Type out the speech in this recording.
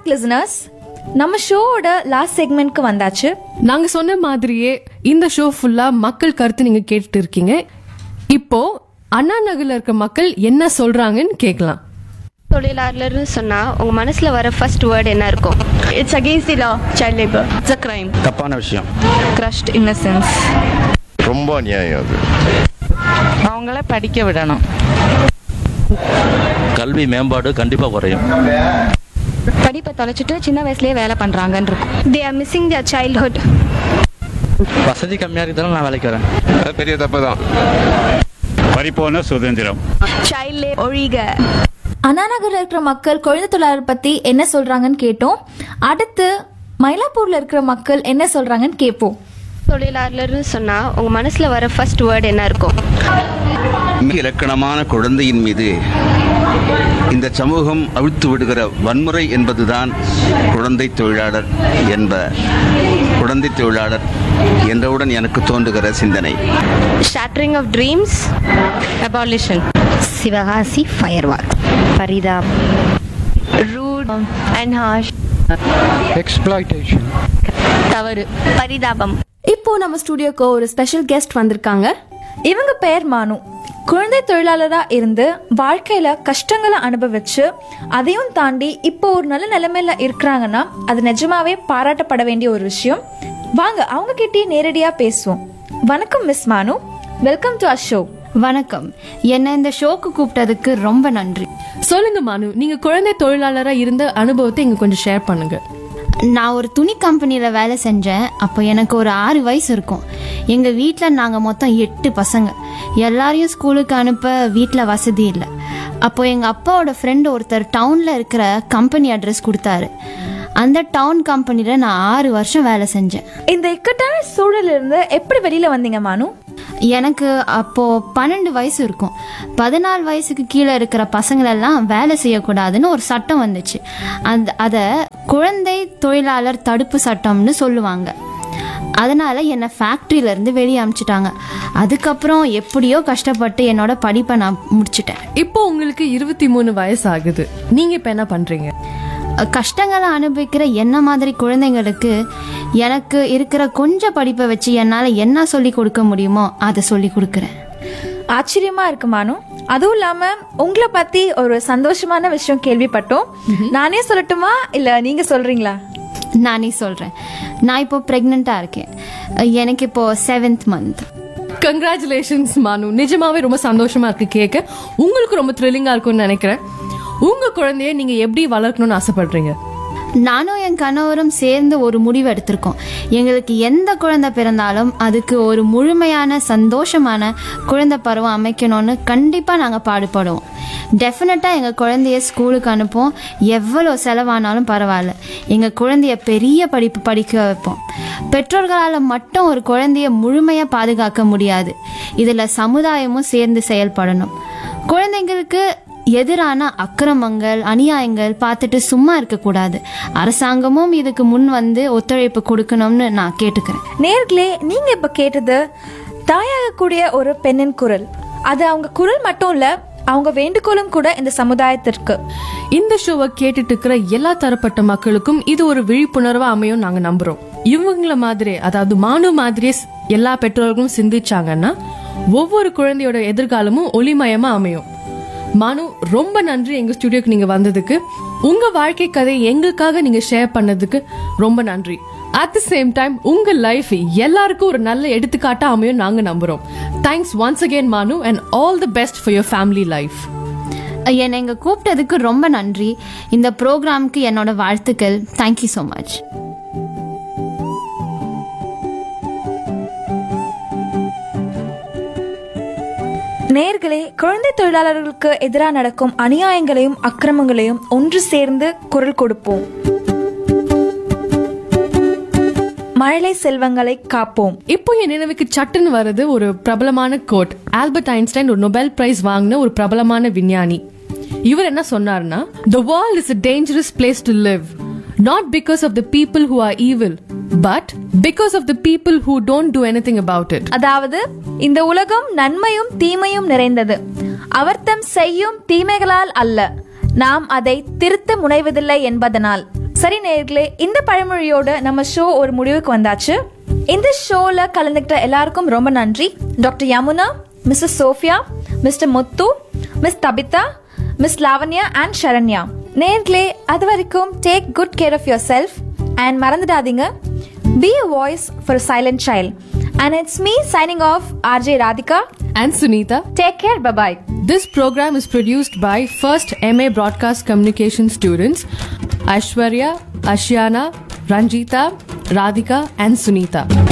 Back listeners நம்ம ஷோவோட last செக்மெண்ட்க்கு வந்தாச்சு நாங்க சொன்ன மாதிரியே இந்த ஷோ ஃபுல்லா மக்கள் கருத்து நீங்க கேட்டுட்டு இருக்கீங்க இப்போ அண்ணா நகர்ல இருக்க மக்கள் என்ன சொல்றாங்கன்னு கேட்கலாம் தொழிலாளர்னு சொன்னா உங்க மனசுல வர ஃபர்ஸ்ட் வேர்ட் என்ன இருக்கும் It's against the law, child labor. It's a crime. தப்பான விஷயம் Crushed innocence. ரொம்ப அநியாயம் அது அவங்கள படிக்க விடணும் கல்வி மேம்பாடு கண்டிப்பாக குறையும் படிப்பை தொலைச்சிட்டு சின்ன வயசுலயே வேலை பண்றாங்கன்னு இருக்கும் they are missing their childhood வசதி கம்மியாக இருக்கிறதால நான் வேலைக்கு வரேன் அது பெரிய தப்பு தான் பறிப்போன சுதந்திரம் Child labor. ஒழிக அண்ணா நகர்ல இருக்கிற மக்கள் குழந்தை தொழிலாளர் பத்தி என்ன சொல்றாங்கன்னு கேட்டோம் அடுத்து மயிலாப்பூர்ல இருக்கிற மக்கள் என்ன சொல்றாங்கன்னு கேட்போம் தொழிலாளர்னு சொன்னா உங்க மனசுல வர ஃபர்ஸ்ட் வேர்ட் என்ன இருக்கும் மிக இலக்கணமான குழந்தையின் மீது இந்த சமூகம் அவிழ்த்து விடுகிற வன்முறை என்பதுதான் குழந்தை தொழிலாளர் என்ப குழந்தை தொழிலாளர் என்றவுடன் எனக்கு தோன்றுகிற சிந்தனை shattering of dreams abolition Sivakasi fire war பரிதாப் Rude and harsh. எக்ஸ்பிளாய்டேஷன் தவறு பரிதாபம் இப்போ நம்ம ஸ்டுடியோக்கு ஒரு ஸ்பெஷல் கெஸ்ட் வந்திருக்காங்க இவங்க பெயர் மானு குழந்தை தொழிலாளரா இருந்து வாழ்க்கையில கஷ்டங்களை அனுபவிச்சு அதையும் தாண்டி இப்போ ஒரு நல்ல நிலைமையில இருக்கிறாங்கன்னா அது நிஜமாவே பாராட்டப்பட வேண்டிய ஒரு விஷயம் வாங்க அவங்க கிட்டயே நேரடியா பேசுவோம் வணக்கம் மிஸ் மானு வெல்கம் டு அ ஷோ வணக்கம் என்னை இந்த ஷோக்கு கூப்பிட்டதுக்கு ரொம்ப நன்றி சொல்லுங்க மானு நீங்க குழந்தை தொழிலாளரா இருந்த அனுபவத்தை இங்க கொஞ்சம் ஷேர் பண்ணுங்க நான் ஒரு துணி கம்பெனியில் வேலை செஞ்சேன் அப்போ எனக்கு ஒரு ஆறு வயசு இருக்கும் எங்கள் வீட்டில் நாங்கள் மொத்தம் எட்டு பசங்க எல்லாரையும் ஸ்கூலுக்கு அனுப்ப வீட்டில் வசதி இல்லை அப்போ எங்கள் அப்பாவோட ஃப்ரெண்டு ஒருத்தர் டவுனில் இருக்கிற கம்பெனி அட்ரஸ் கொடுத்தாரு அந்த டவுன் கம்பெனியில் நான் ஆறு வருஷம் வேலை செஞ்சேன் இந்த இக்கட்டான சூழலில் இருந்து எப்படி வெளியில வந்தீங்க மானு எனக்கு அப்போ பன்னெண்டு வயசு இருக்கும் பதினாலு வயசுக்கு கீழே இருக்கிற பசங்களெல்லாம் வேலை செய்யக்கூடாதுன்னு ஒரு சட்டம் வந்துச்சு அந்த அதை குழந்தை தொழிலாளர் தடுப்பு சட்டம்னு சொல்லுவாங்க அதனால என்னை ஃபேக்ட்ரியில இருந்து வெளியே அனுப்பிச்சிட்டாங்க அதுக்கப்புறம் எப்படியோ கஷ்டப்பட்டு என்னோட படிப்பை நான் முடிச்சிட்டேன் இப்போ உங்களுக்கு இருபத்தி மூணு வயசு ஆகுது நீங்க இப்ப என்ன பண்றீங்க கஷ்டங்களை அனுபவிக்கிற என்ன மாதிரி குழந்தைங்களுக்கு எனக்கு இருக்கிற கொஞ்சம் படிப்பை வச்சு என்னால் என்ன சொல்லி கொடுக்க முடியுமோ அதை சொல்லி கொடுக்குறேன் ஆச்சரியமா இருக்கு மானு அதுவும் இல்லாம உங்களை பத்தி ஒரு சந்தோஷமான விஷயம் கேள்விப்பட்டோம் நானே சொல்லட்டுமா இல்ல நீங்க சொல்றீங்களா நானே சொல்கிறேன் நான் இப்போ ப்ரெக்னெண்ட்டாக இருக்கேன் எனக்கு இப்போ செவன்த் மந்த் கங்க்ராச்சுலேஷன்ஸ் மானு நிஜமாவே ரொம்ப சந்தோஷமா இருக்கு கேட்க உங்களுக்கு ரொம்ப த்ரில்லிங்கா இருக்கும்னு நினைக்கிறேன் உங்க குழந்தைய நீங்க எப்படி வளர்க்கணும்னு ஆசைப்படுறீங்க நானும் என் கணவரும் சேர்ந்து ஒரு முடிவு எடுத்திருக்கோம் எங்களுக்கு எந்த குழந்தை பிறந்தாலும் அதுக்கு ஒரு முழுமையான சந்தோஷமான குழந்தை பருவம் அமைக்கணும்னு கண்டிப்பாக நாங்கள் பாடுபடுவோம் டெஃபினட்டாக எங்கள் குழந்தைய ஸ்கூலுக்கு அனுப்புவோம் எவ்வளோ செலவானாலும் பரவாயில்ல எங்கள் குழந்தைய பெரிய படிப்பு படிக்க வைப்போம் பெற்றோர்களால் மட்டும் ஒரு குழந்தைய முழுமையாக பாதுகாக்க முடியாது இதில் சமுதாயமும் சேர்ந்து செயல்படணும் குழந்தைங்களுக்கு எதிரான அக்கிரமங்கள் அநியாயங்கள் பார்த்துட்டு சும்மா இருக்கக்கூடாது அரசாங்கமும் இதுக்கு முன் வந்து ஒத்துழைப்பு கொடுக்கணும்னு நான் கேட்டுக்கிறேன் நேர்களே நீங்க இப்ப கேட்டது தாயாகக்கூடிய ஒரு பெண்ணின் குரல் அது அவங்க குரல் மட்டும் இல்ல அவங்க வேண்டுகோளும் கூட இந்த சமுதாயத்திற்கு இந்த ஷோவை கேட்டுட்டு இருக்கிற எல்லா தரப்பட்ட மக்களுக்கும் இது ஒரு விழிப்புணர்வா அமையும் நாங்க நம்புறோம் இவங்கள மாதிரி அதாவது மானு மாதிரியே ஸ்- எல்லா பெற்றோர்களும் சிந்திச்சாங்கன்னா ஒவ்வொரு குழந்தையோட எதிர்காலமும் ஒளிமயமா அமையும் மானு ரொம்ப நன்றி எங்க ஸ்டுடியோக்கு நீங்க வந்ததுக்கு உங்க வாழ்க்கை கதை எங்களுக்காக நீங்க ஷேர் பண்ணதுக்கு ரொம்ப நன்றி அட் த சேம் டைம் உங்க லைஃப் எல்லாருக்கும் ஒரு நல்ல எடுத்துக்காட்டா அமையும் நாங்க நம்புறோம் thanks once again Manu and all the best for your family life என்னை இங்கே கூப்பிட்டதுக்கு ரொம்ப நன்றி இந்த ப்ரோக்ராம்க்கு என்னோட வாழ்த்துக்கள் தேங்க்யூ ஸோ மச் நேர்களே குழந்தை தொழிலாளர்களுக்கு எதிராக நடக்கும் அநியாயங்களையும் அக்கிரமங்களையும் ஒன்று சேர்ந்து குரல் கொடுப்போம் மழலை செல்வங்களை காப்போம் இப்போ என் நினைவுக்கு சட்டுன்னு வருது ஒரு பிரபலமான கோட் ஆல்பர்ட் ஐன்ஸ்டைன் ஒரு நொபெல் பிரைஸ் வாங்கின ஒரு பிரபலமான விஞ்ஞானி இவர் என்ன சொன்னார்னா the world is a dangerous place to live not because of the people who are evil but because of the people who don't do anything about it அதாவது இந்த உலகம் நன்மையும் தீமையும் நிறைந்தது அவர்தம் செய்யும் தீமைகளால் அல்ல நாம் அதை திருத்த முனைவதில்லை என்பதனால் சரி நேர்களே இந்த பழமொழியோட நம்ம ஷோ ஒரு முடிவுக்கு வந்தாச்சு இந்த ஷோல கலந்துக்கிட்ட எல்லாருக்கும் ரொம்ப நன்றி doctor Yamuna Mrs Sophia Mr Muthu Miss Tabitha Miss Lavanya and Sharanya நேர்களே அது வரைக்கும் take good care of yourself and மறந்துடாதீங்க be a voice for silent child and it's me signing off RJ Radhika And Sunita. Take care bye bye This program is produced by first MA Broadcast Communication students Ashwarya, Ashiana, Ranjita, Radhika, and Sunita.